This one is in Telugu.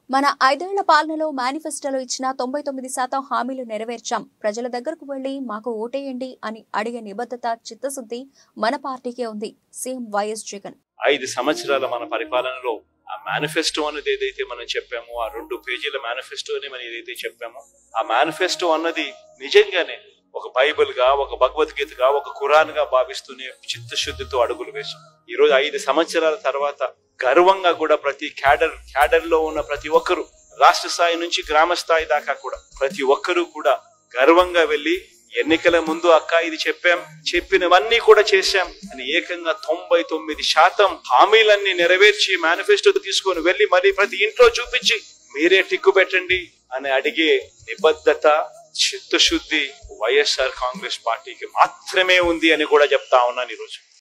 మన ఐదేళ్ల పాలనలో మేనిఫెస్టోలో ఇచ్చిన తొంభై తొమ్మిది శాతం హామీలు నెరవేర్చాం ప్రజల దగ్గరకు వెళ్లి మాకు ఓటేయండి అని అడిగే నిబద్ధత చిత్తశుద్ధి మన పార్టీకే ఉంది సీఎం వైఎస్ జగన్ ఐదు సంవత్సరాల మన పరిపాలనలో ఆ మేనిఫెస్టో అనేది ఏదైతే మనం చెప్పామో ఆ రెండు పేజీల మేనిఫెస్టో అని మనం ఏదైతే చెప్పామో ఆ మేనిఫెస్టో అన్నది నిజంగానే ఒక బైబిల్ గా ఒక భగవద్గీతగా ఒక ఖురాన్ గా భావిస్తూనే చిత్తశుద్ధితో అడుగులు వేశాం ఈ రోజు ఐదు సంవత్సరాల తర్వాత గర్వంగా కూడా ప్రతి క్యాడర్ క్యాడర్ లో ఉన్న ప్రతి ఒక్కరు రాష్ట్ర స్థాయి నుంచి గ్రామ స్థాయి దాకా కూడా ప్రతి ఒక్కరూ కూడా గర్వంగా వెళ్ళి ఎన్నికల ముందు అక్క ఇది చెప్పాం చెప్పినవన్నీ కూడా చేశాం అని ఏకంగా తొంభై తొమ్మిది శాతం హామీలన్నీ నెరవేర్చి మేనిఫెస్టో తీసుకొని వెళ్ళి మరి ప్రతి ఇంట్లో చూపించి మీరే టిక్కు పెట్టండి అని అడిగే నిబద్ధత చిత్తశుద్ధి వైఎస్ఆర్ కాంగ్రెస్ పార్టీకి మాత్రమే ఉంది అని కూడా చెప్తా ఉన్నాను ఈరోజు